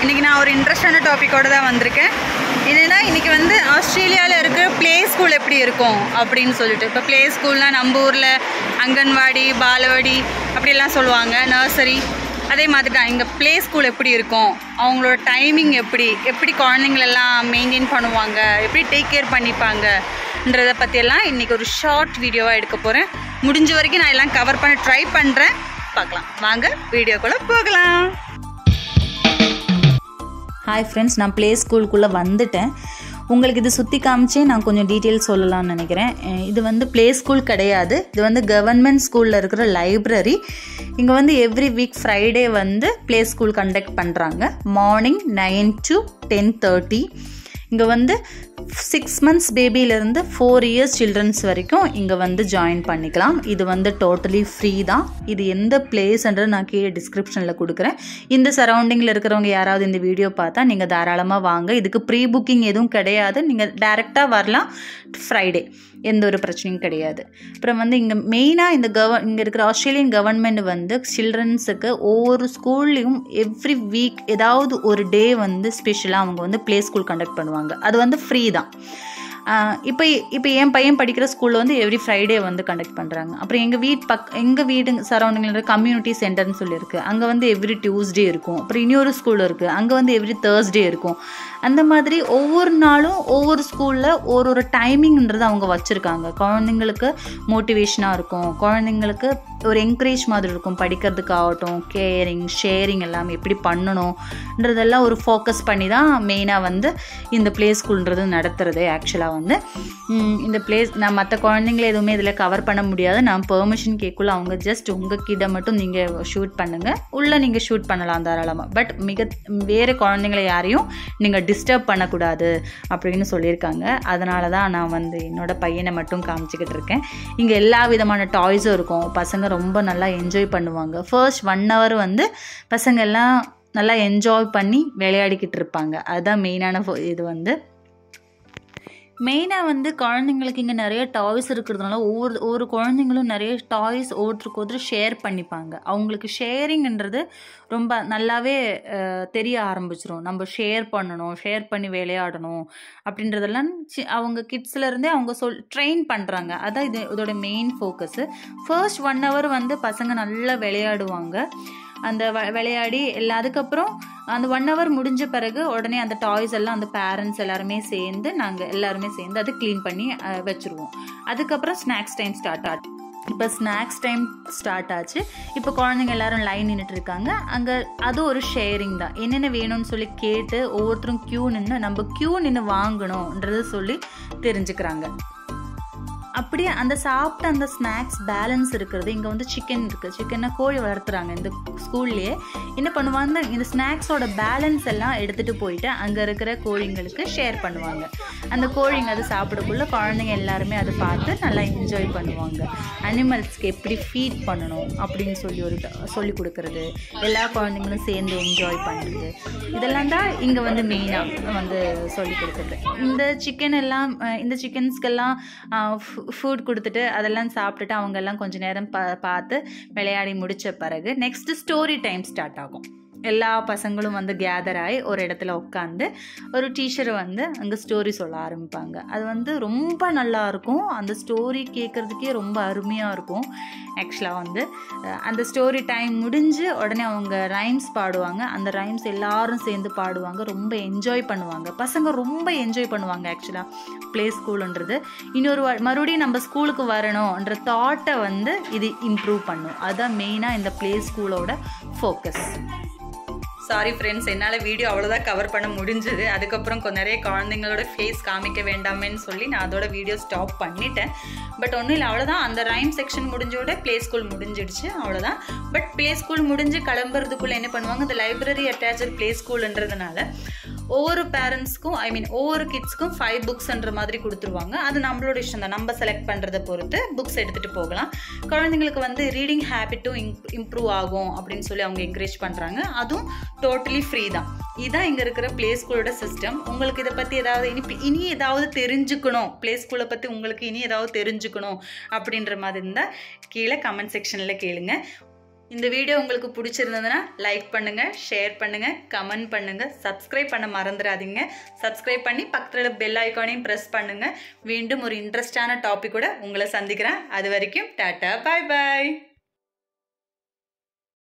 இன்றைக்கி நான் ஒரு இன்ட்ரெஸ்டான டாப்பிக்கோடு தான் வந்திருக்கேன் என்னென்னா இன்றைக்கி வந்து ஆஸ்திரேலியாவில் இருக்கிற ப்ளே ஸ்கூல் எப்படி இருக்கும் அப்படின்னு சொல்லிட்டு இப்போ ப்ளே ஸ்கூல்னால் நம்ம ஊரில் அங்கன்வாடி பாலவாடி அப்படிலாம் சொல்லுவாங்க நர்சரி அதே மாதிரி தான் இங்கே ப்ளே ஸ்கூல் எப்படி இருக்கும் அவங்களோட டைமிங் எப்படி எப்படி குழந்தைங்களெல்லாம் மெயின்டைன் பண்ணுவாங்க எப்படி டேக் கேர் பண்ணிப்பாங்கன்றதை பற்றியெல்லாம் இன்றைக்கி ஒரு ஷார்ட் வீடியோவாக எடுக்க போகிறேன் முடிஞ்ச வரைக்கும் நான் எல்லாம் கவர் பண்ண ட்ரை பண்ணுறேன் பார்க்கலாம் வாங்க வீடியோக்குள்ளே போகலாம் ஹாய் ஃப்ரெண்ட்ஸ் நான் ப்ளே ஸ்கூலுக்குள்ளே வந்துட்டேன் உங்களுக்கு இது சுற்றி காமிச்சே நான் கொஞ்சம் டீட்டெயில் சொல்லலாம்னு நினைக்கிறேன் அஹ் இது வந்து ப்ளே ஸ்கூல் கிடையாது இது வந்து கவர்மெண்ட் ஸ்கூலில் இருக்கிற லைப்ரரி இங்கே வந்து எவ்ரி வீக் ஃப்ரைடே வந்து ப்ளே ஸ்கூல் கண்டக்ட் பண்ணுறாங்க morning nine to ten thirty இங்கே வந்து சிக்ஸ் மந்த்ஸ் பேபியிலேருந்து ஃபோர் இயர்ஸ் சில்ட்ரன்ஸ் வரைக்கும் இங்கே வந்து ஜாயின் பண்ணிக்கலாம் இது வந்து டோட்டலி ஃப்ரீ தான் இது எந்த பிளேஸ்ன்றது நான் கீழே டிஸ்கிரிப்ஷனில் கொடுக்குறேன் இந்த சரௌண்டிங்கில் இருக்கிறவங்க யாராவது இந்த வீடியோ பார்த்தா நீங்கள் தாராளமாக வாங்க இதுக்கு ப்ரீ புக்கிங் எதுவும் கிடையாது நீங்கள் டேரெக்டாக வரலாம் ஃப்ரைடே எந்த ஒரு பிரச்சனையும் கிடையாது அப்புறம் வந்து இங்கே மெயினாக இந்த கவ இங்கே இருக்கிற ஆஸ்திரேலியன் கவர்மெண்ட் வந்து சில்ட்ரன்ஸுக்கு ஒவ்வொரு ஸ்கூல்லையும் எவ்ரி வீக் ஏதாவது ஒரு டே வந்து ஸ்பெஷலாக அவங்க வந்து ப்ளே ஸ்கூல் கண்டக்ட் பண்ணுவாங்க அது வந்து ஃப்ரீ தான் இப்போ இப்போ என் பையன் படிக்கிற ஸ்கூலில் வந்து எவ்ரி ஃப்ரைடே வந்து கண்டக்ட் பண்ணுறாங்க அப்புறம் எங்கள் வீட் பக் எங்கள் வீடு சரௌண்டிங்கில் இருக்கிற கம்யூனிட்டி சென்டர்னு சொல்லியிருக்கு அங்கே வந்து எவ்ரி டியூஸ்டே இருக்கும் அப்புறம் இன்னொரு ஸ்கூல் இருக்குது அங்கே வந்து எவ்ரி தேர்ஸ்டே இருக்கும் அந்த மாதிரி ஒவ்வொரு நாளும் ஒவ்வொரு ஸ்கூலில் ஒரு ஒரு டைமிங்ன்றது அவங்க வச்சுருக்காங்க குழந்தைங்களுக்கு மோட்டிவேஷனாக இருக்கும் குழந்தைங்களுக்கு ஒரு என்கரேஜ் மாதிரி இருக்கும் படிக்கிறதுக்கு ஆகட்டும் கேரிங் ஷேரிங் எல்லாம் எப்படி பண்ணணுன்றதெல்லாம் ஒரு ஃபோக்கஸ் பண்ணி தான் மெயினாக வந்து இந்த ப்ளே ஸ்கூல்ன்றது நடத்துகிறதே ஆக்சுவலாக வந்து இந்த பிளேஸ் நான் மற்ற குழந்தைங்கள எதுவுமே இதில் கவர் பண்ண முடியாது நான் பெர்மிஷன் கேட்குள்ள அவங்க ஜஸ்ட் உங்கள் கிட்ட மட்டும் நீங்கள் ஷூட் பண்ணுங்கள் உள்ளே நீங்கள் ஷூட் பண்ணலாம் தாராளமாக பட் மிக வேறு குழந்தைங்கள யாரையும் நீங்கள் டிஸ்டர்ப் பண்ணக்கூடாது அப்படின்னு சொல்லியிருக்காங்க அதனால தான் நான் வந்து என்னோட பையனை மட்டும் காமிச்சிக்கிட்டு இருக்கேன் இங்கே எல்லா விதமான டாய்ஸும் இருக்கும் பசங்க ரொம்ப நல்லா என்ஜாய் பண்ணுவாங்க ஃபர்ஸ்ட் ஒன் ஹவர் வந்து பசங்க எல்லாம் நல்லா என்ஜாய் பண்ணி விளையாடிக்கிட்டு இருப்பாங்க அதுதான் மெயினான இது வந்து மெயினாக வந்து குழந்தைங்களுக்கு இங்கே நிறைய டாய்ஸ் இருக்கிறதுனால ஒவ்வொரு ஒவ்வொரு குழந்தைங்களும் நிறைய டாய்ஸ் ஒருத்தருக்கு ஒருத்தர் ஷேர் பண்ணிப்பாங்க அவங்களுக்கு ஷேரிங்ன்றது ரொம்ப நல்லாவே தெரிய ஆரம்பிச்சிரும் நம்ம ஷேர் பண்ணணும் ஷேர் பண்ணி விளையாடணும் அப்படின்றதெல்லாம் சி அவங்க கிட்ஸ்லேருந்தே அவங்க சொல் ட்ரெயின் பண்ணுறாங்க அதான் இது இதோட main focus first one hour வந்து பசங்க நல்லா விளையாடுவாங்க அந்த வ விளையாடி எல்லா அதுக்கப்புறம் அந்த ஒன் ஹவர் முடிஞ்ச பிறகு உடனே அந்த டாய்ஸ் எல்லாம் அந்த பேரண்ட்ஸ் எல்லாருமே சேர்ந்து நாங்கள் எல்லாருமே சேர்ந்து அதை க்ளீன் பண்ணி வச்சுருவோம் அதுக்கப்புறம் ஸ்நாக்ஸ் டைம் ஸ்டார்ட் ஆகும் இப்போ ஸ்நாக்ஸ் டைம் ஸ்டார்ட் ஆச்சு இப்போ குழந்தைங்க எல்லாரும் லைன் நின்றுட்டு இருக்காங்க அங்கே அது ஒரு ஷேரிங் தான் என்னென்ன வேணும்னு சொல்லி கேட்டு ஒவ்வொருத்தரும் க்யூ நின்று நம்ம க்யூ நின்று வாங்கணுன்றது சொல்லி தெரிஞ்சுக்கிறாங்க அப்படியே அந்த சாப்பிட்ட அந்த ஸ்நாக்ஸ் பேலன்ஸ் இருக்கிறது இங்கே வந்து சிக்கன் இருக்குது சிக்கனை கோழி வளர்த்துறாங்க இந்த ஸ்கூல்லையே என்ன பண்ணுவாங்க இந்த ஸ்நாக்ஸோட பேலன்ஸ் எல்லாம் எடுத்துகிட்டு போயிட்டு அங்கே இருக்கிற கோழிங்களுக்கு ஷேர் பண்ணுவாங்க அந்த கோழிங்க அது சாப்பிடக்குள்ள குழந்தைங்க எல்லாருமே அதை பார்த்து நல்லா என்ஜாய் பண்ணுவாங்க அனிமல்ஸ்க்கு எப்படி ஃபீட் பண்ணணும் அப்படின்னு சொல்லி ஒரு சொல்லி கொடுக்கறது எல்லா குழந்தைங்களும் சேர்ந்து என்ஜாய் பண்ணுறது இதெல்லாம் தான் இங்கே வந்து மெயினாக வந்து சொல்லி கொடுக்குறது இந்த சிக்கன் எல்லாம் இந்த சிக்கன்ஸ்க்கெல்லாம் ஃபுட் கொடுத்துட்டு அதெல்லாம் சாப்பிட்டுட்டு அவங்க எல்லாம் கொஞ்சம் நேரம் பா பார்த்து விளையாடி முடித்த பிறகு நெக்ஸ்ட்டு ஸ்டோரி டைம் ஸ்டார்ட் ஆகும் எல்லா பசங்களும் வந்து கேதர் ஆகி ஒரு இடத்துல உட்காந்து ஒரு டீச்சரை வந்து அங்கே ஸ்டோரி சொல்ல ஆரம்பிப்பாங்க அது வந்து ரொம்ப நல்லா இருக்கும் அந்த ஸ்டோரி கேட்குறதுக்கே ரொம்ப அருமையாக இருக்கும் ஆக்சுவலாக வந்து அந்த ஸ்டோரி டைம் முடிஞ்சு உடனே அவங்க ரைம்ஸ் பாடுவாங்க அந்த ரைம்ஸ் எல்லாரும் சேர்ந்து பாடுவாங்க ரொம்ப என்ஜாய் பண்ணுவாங்க பசங்க ரொம்ப என்ஜாய் பண்ணுவாங்க ஆக்சுவலாக ப்ளே ஸ்கூலுன்றது இன்னொரு மறுபடியும் நம்ம ஸ்கூலுக்கு வரணும்ன்ற தாட்டை வந்து இது இம்ப்ரூவ் பண்ணும் அதுதான் மெயினாக இந்த ப்ளே ஸ்கூலோட ஃபோக்கஸ் சாரி ஃப்ரெண்ட்ஸ் என்னால் வீடியோ அவ்வளோதான் கவர் பண்ண முடிஞ்சுது அதுக்கப்புறம் நிறைய குழந்தைங்களோட ஃபேஸ் காமிக்க வேண்டாமேன்னு சொல்லி நான் அதோட வீடியோ ஸ்டாப் பண்ணிட்டேன் பட் ஒன்றும் இல்லை அவ்வளோதான் அந்த ரைம் செக்ஷன் முடிஞ்சோட ப்ளே ஸ்கூல் முடிஞ்சிடுச்சு அவ்வளோதான் பட் ப்ளே ஸ்கூல் முடிஞ்சு கிளம்புறதுக்குள்ளே என்ன பண்ணுவாங்க இந்த லைப்ரரி அட்டாச்சு ப்ளே ஸ்கூல்ன்றதுனால ஒவ்வொரு பேரண்ட்ஸ்க்கும் ஐ மீன் ஒவ்வொரு கிட்ஸ்க்கும் ஃபைவ் புக்ஸ்ன்ற மாதிரி கொடுத்துருவாங்க அது நம்மளோட இஷ்டம் தான் நம்ம செலக்ட் பண்ணுறதை பொறுத்து புக்ஸ் எடுத்துகிட்டு போகலாம் குழந்தைங்களுக்கு வந்து ரீடிங் ஹேபிட்டும் இம்ப்ரூவ் ஆகும் அப்படின்னு சொல்லி அவங்க என்கரேஜ் பண்ணுறாங்க அதுவும் டோட்டலி ஃப்ரீ தான் இதுதான் இங்கே இருக்கிற ப்ளே ஸ்கூலோட சிஸ்டம் உங்களுக்கு இதை பற்றி ஏதாவது இனி இனி ஏதாவது தெரிஞ்சுக்கணும் ப்ளே ஸ்கூலை பற்றி உங்களுக்கு இனி ஏதாவது தெரிஞ்சுக்கணும் அப்படின்ற மாதிரி இருந்தால் கீழே கமெண்ட் செக்ஷனில் கேளுங்க இந்த வீடியோ உங்களுக்கு பிடிச்சிருந்ததுன்னா லைக் பண்ணுங்கள் ஷேர் பண்ணுங்கள் கமெண்ட் பண்ணுங்கள் சப்ஸ்கிரைப் பண்ண மறந்துடாதீங்க சப்ஸ்கிரைப் பண்ணி பக்கத்தில் பெல் ஐக்கானையும் ப்ரெஸ் பண்ணுங்கள் மீண்டும் ஒரு இன்ட்ரெஸ்டான டாபிக் கூட உங்களை சந்திக்கிறேன் அது வரைக்கும் டாட்டா பாய் பாய்